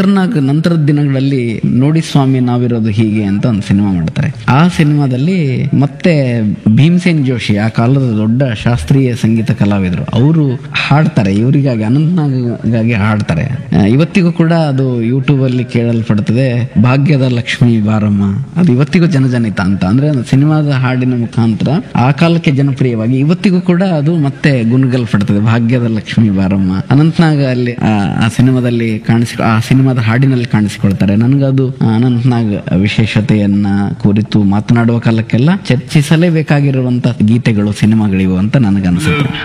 ಶಂಕರ್ನಾಗ್ ನಂತರದ ದಿನಗಳಲ್ಲಿ ನೋಡಿ ಸ್ವಾಮಿ ನಾವಿರೋದು ಹೀಗೆ ಅಂತ ಒಂದು ಸಿನಿಮಾ ಮಾಡ್ತಾರೆ ಆ ಸಿನಿಮಾದಲ್ಲಿ ಮತ್ತೆ ಭೀಮಸೇನ್ ಜೋಶಿ ಆ ಕಾಲದ ದೊಡ್ಡ ಶಾಸ್ತ್ರೀಯ ಸಂಗೀತ ಕಲಾವಿದರು ಅವರು ಹಾಡ್ತಾರೆ ಇವರಿಗಾಗಿ ಅನಂತನಾಗಾಗಿ ಹಾಡ್ತಾರೆ ಆ, ಇವತ್ತಿಗೂ ಕೂಡ ಅದು ಯೂಟ್ಯೂಬ್ ಅಲ್ಲಿ ಕೇಳಲ್ಪಡುತ್ತದೆ ಭಾಗ್ಯದ ಲಕ್ಷ್ಮಿ ಬಾರಮ್ಮ ಅದು ಇವತ್ತಿಗೂ ಜನಜನಿತ ಅಂತ ಅಂದ್ರೆ ಅದು ಸಿನಿಮಾದ ಹಾಡಿನ ಮುಖಾಂತರ ಆ ಕಾಲಕ್ಕೆ ಜನಪ್ರಿಯವಾಗಿ ಇವತ್ತಿಗೂ ಕೂಡ ಅದು ಮತ್ತೆ ಗುಣಗಲ್ಪಡ್ತದೆ ಭಾಗ್ಯದ ಲಕ್ಷ್ಮಿ ಬಾರಮ್ಮ ಅನಂತನಾಗ್ ಅಲ್ಲಿ ಆ ಆ ಸಿನಿಮಾದಲ್ಲಿ ಕಾಣಿಸಿ ಆ ಸಿನಿಮಾದ ಹಾಡಿನಲ್ಲಿ ಕಾಣಿಸಿಕೊಳ್ತಾರೆ ನನಗದು ಆ ಅನಂತನಾಗ್ ವಿಶೇಷತೆಯನ್ನ ಕುರಿತು ಮಾತನಾಡುವ ಕಾಲಕ್ಕೆಲ್ಲ ಚರ್ಚಿಸಲೇಬೇಕಾಗಿರುವಂತ ಗೀತೆಗಳು ಸಿನಿಮಾಗಳಿವು ಅಂತ ನನಗನ್ಸುತ್ತೆ